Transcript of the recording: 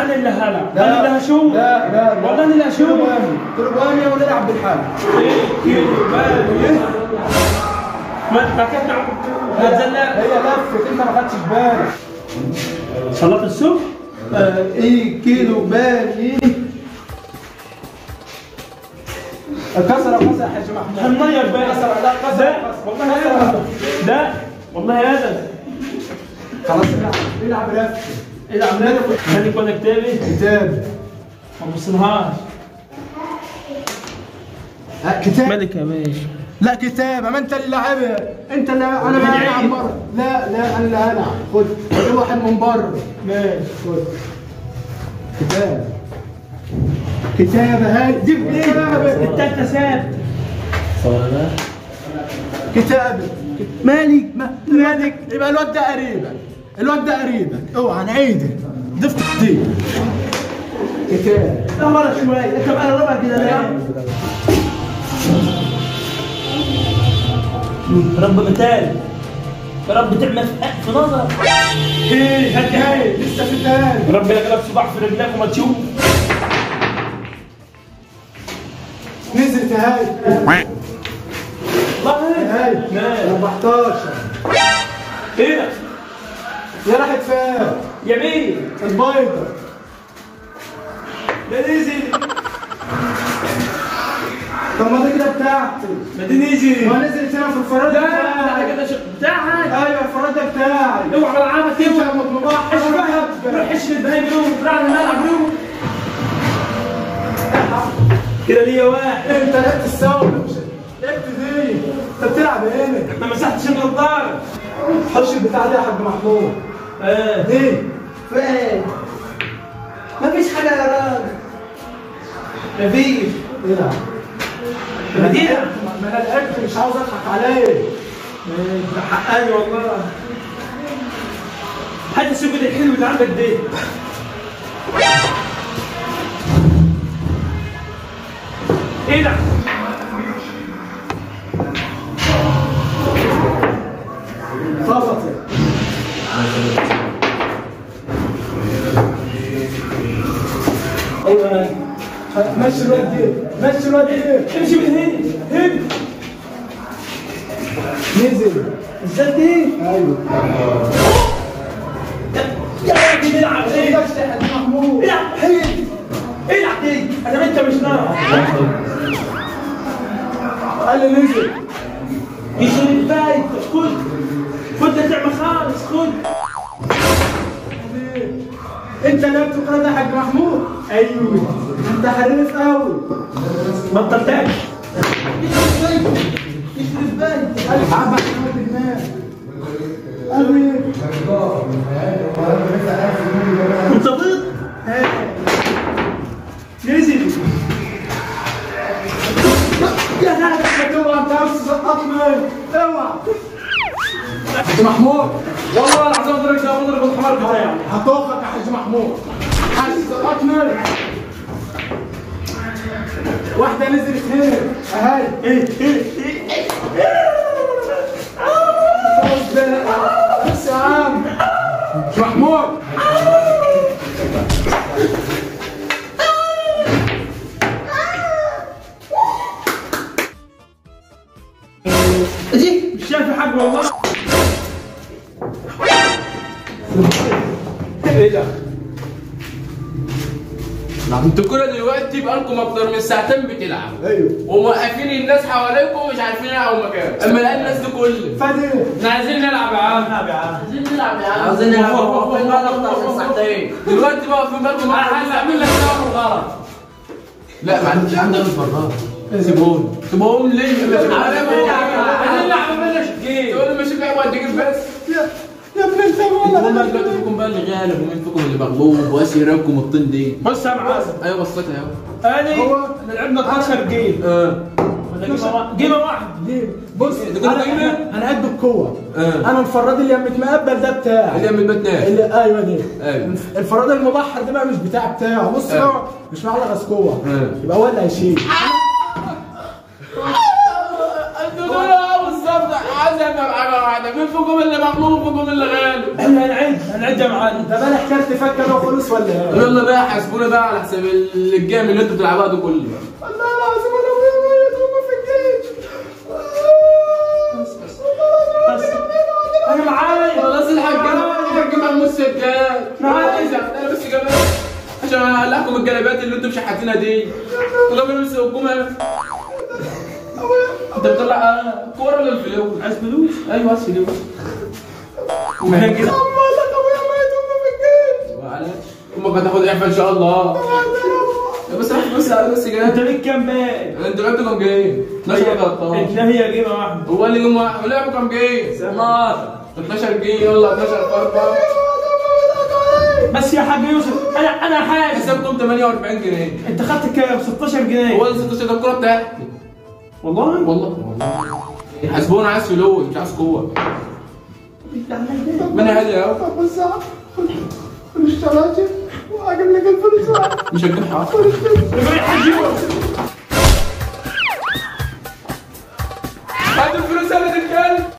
انا اللي هلعب لا. انا اللي هشوف لا لا لا والله انا اللي هشوف ترباني ترباني ونلعب بالحال ايه كيلو بالي ما ما كانت ما تزلق هي لفت انت ما خدتش بالك صلاه الصبح آه، ايه كيلو بالي كسر كسر يا حاج محمود هنغير بقى كسر لا كسر ده كسر. والله هذا ده والله هذا خلاص العب العب لف العب لك خلي كل كتابي كتاب ما بوصلهاش ها، كتاب ملك يا باشا لا كتابة ما انت اللي لعبها انت اللي انا من ما عيد. العب بره لا لا انا اللي هلعب خد خد واحد من بره ماشي خد كتاب كتابة هاي دي كتابة التالتة ساب كتابة مالك ما مالك يبقى الواد ده قريبك الواد ده قريبك اوعى نعيده ضفت كتير كتاب لا مرة شوية انت بقى ربع كده ليه؟ رب مثال يا رب تعمل في نظرك ايه هات هاي لسه في تاني رب يغلب صباح في رجلك وما تشوف نزلت هاي والله هاي نعم. 14 ايه ده؟ يا راحت فين يمين البيضة ده نزل طب ما ده كده بتاعتي ما دي نزل ما نزلت هنا في الفراد لا بتاعي. ده كده شق بتاعك ايوه الفراد ده بتاعي اوعى ملعبك انت اوعى مطلوبها حش بقى روح حش البهايم يوم راح الملعب يوم كده ليا واحد انت لعبت السوا مش لعبت دي انت بتلعب هنا ما مسحتش النضاره حش البتاع دي يا حاج محمود اه دي فين مفيش حاجه يا راجل مفيش العب مدينة ما انا لعبت مش عاوز اضحك عليك حقاني والله حتى السوق الحلو اللي عندك ده ايه ده؟ خبطت ايوه مشي الواد دي مشي الواد دي امشي من هنا هنا نزل ازاي دي؟ ايوه يا راجل العب ايه؟ بس يا حاج محمود العب حيل العب دي انا انت مش نار قال لي نزل يشيل البايت خد خد لا تعمل خالص خد انت لعبت الكوره ده يا حاج محمود ايوه انت حريف قوي بطل تاني يخرب بالك عبا حماد الناس قوي انت بيض نزل يا هذا اوعى انت عاوز تسقطني اوعى حاج محمود والله العظيم اضرب ده اضرب الحمار بتاعي هطوفك يا حاج محمود عايز تسقطني واحدة نزلت هنا اهي ايه ايه ايه بس يا عم حاج محمود دي مش شايف حق والله ايه ده؟ انتوا كده دلوقتي بقالكم اكتر من ساعتين بتلعبوا ايوه وموقفين الناس حواليكم ومش عارفين يلعبوا مكان اما لقى الناس دي كل فادي احنا عايزين نلعب يا عم نلعب يا عم عايزين نلعب يا عم عاوزين نلعب واقفين بقى اكتر من ساعتين دلوقتي بقى في بالكم انا هعمل لك ده غلط لا ما عنديش عندي مش براد سيبوني سيبوني ليه؟ عايزين نلعب بلاش جيم تقول لي مش لعبوا قد كده بس يا يا ابن انت هم دلوقتي فيكم بقى اللي غالب ومين فيكم اللي مغلوب واسي يراكم الطين دي بص يا معاذ ايوه بصيتها اهو ادي هو- احنا لعبنا 12 جيم اه جيمه واحده ليه؟ بص ده كله انا جايبه؟ انا قد القوه آه. انا الفراد اللي متمقبل ده بتاعي اللي من البتنات اللي ايوه دي ايوه الفراد المبحر ده بقى مش بتاع بتاعه بص أيوة. بقى مش معاه غاز قوه أيوة. يبقى هو اللي هيشيل انتوا دول اه بالظبط عايز ابقى معانا واحده مين فيكم فوقهم اللي مغلوب فوقهم اللي غالب احنا هنعد هنعد يا معلم طب انا حكايه تفكر وخلص ولا ايه؟ يلا بقى حاسبونا بقى على حساب الجيم اللي انتوا بتلعبوها ده كله والله العظيم انا ابويا ميت وما في الجيش بس انا معايا خلاص الحاج الحاج محمود سجاد معايا. عايز انا بس كمان عشان اقلعكم الجلابات اللي انتوا مشحاتينها دي وقبل بس الحكومه انت بتطلع آه، كوره ولا الفلوس؟ عايز فلوس ايوه عايز فلوس وهي كده اما لك ابويا ميت وما في الجيش معلش امك هتاخد اعفاء ان شاء الله بس راح بس على بس انت كده ليك كام بال؟ انتوا لعبتوا كام جيم؟ 12 ولا 13 احنا هي جيمه واحده هو اللي جم واحد لعبوا كام جيم؟ 12 12 جيم يلا 12 في 4 بس يا حاج يوسف انا انا حاسس حسابكم 48 جنيه انت خدت كام 16 جنيه هو ال 16 ده الكوره بتاعتي والله والله حاسبونا عايز فلوس مش عايز قوه ما انا هادي اهو طب بس خد خد الشراجل واجيب لك الفلوس مش هتجيب حاجه يا حاج يوسف هات الفلوس يا ولد الكلب